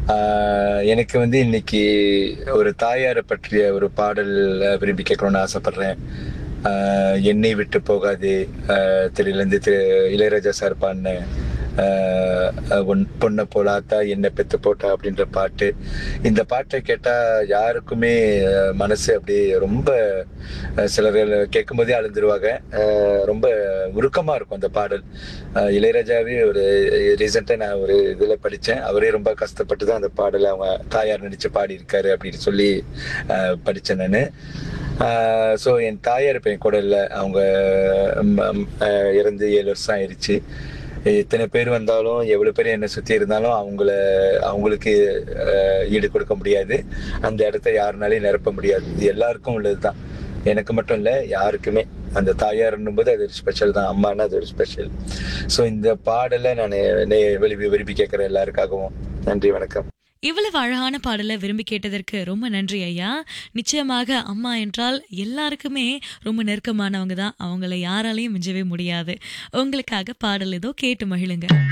ஆஹ் எனக்கு வந்து இன்னைக்கு ஒரு தாயாரை பற்றிய ஒரு பாடல் அஹ், விரும்பி கேட்கணும்னு ஆசைப்படுறேன் ஆஹ், என்னை விட்டு போகாது திரையிலேருந்து திரு இளையராஜா சார் பாடின ஆஹ், உன் பொண்ணை போலாத்தா என்ன பெத்து போட்டா அப்படின்ற பாட்டு இந்த பாட்டை கேட்டா யாருக்குமே அஹ், மனசு அப்படியே ரொம்ப அஹ், சிலர் கேட்கும் போதே அழுந்துருவாங்க அஹ், ரொம்ப உருக்கமா இருக்கும் அந்த பாடல் அஹ், இளையராஜாவே ஒரு ரீசெண்டாக நான் ஒரு இதில் படித்தேன் அவரே ரொம்ப கஷ்டப்பட்டு தான் அந்த பாடலை அவங்க தாயார் நடிச்சு பாடியிருக்காரு அப்படின்னு சொல்லி அஹ், படிச்சேன் நான் ஸோ என் தாயார் இப்போ என் கூட இல்லை அவங்க ம், ம், அஹ், இறந்து ஏழு வருஷம் ஆயிடுச்சு எத்தனை பேர் வந்தாலும் எவ்வளவு பேர் என்னை சுத்தி இருந்தாலும் அவங்கள அவங்களுக்கு அஹ், ஈடு கொடுக்க முடியாது அந்த இடத்த யாருனாலையும் நிரப்ப முடியாது இது எல்லாருக்கும் உள்ளதுதான் எனக்கு மட்டும் இல்ல யாருக்குமே அந்த தாயார்ன்னும் போது அது ஒரு ஸ்பெஷல் தான் அம்மானா அது ஒரு ஸ்பெஷல் ஸோ இந்த பாடலை நான் விரும்பி விரும்பி கேட்குறேன் எல்லாருக்காகவும் நன்றி வணக்கம் இவ்வளவு அழகான பாடலை விரும்பி கேட்டதற்கு ரொம்ப நன்றி ஐயா நிச்சயமாக அம்மா என்றால் எல்லாருக்குமே ரொம்ப நெருக்கமானவங்க தான் அவங்கள யாராலையும் மிஞ்சவே முடியாது உங்களுக்காக பாடல் ஏதோ கேட்டு மகிழுங்க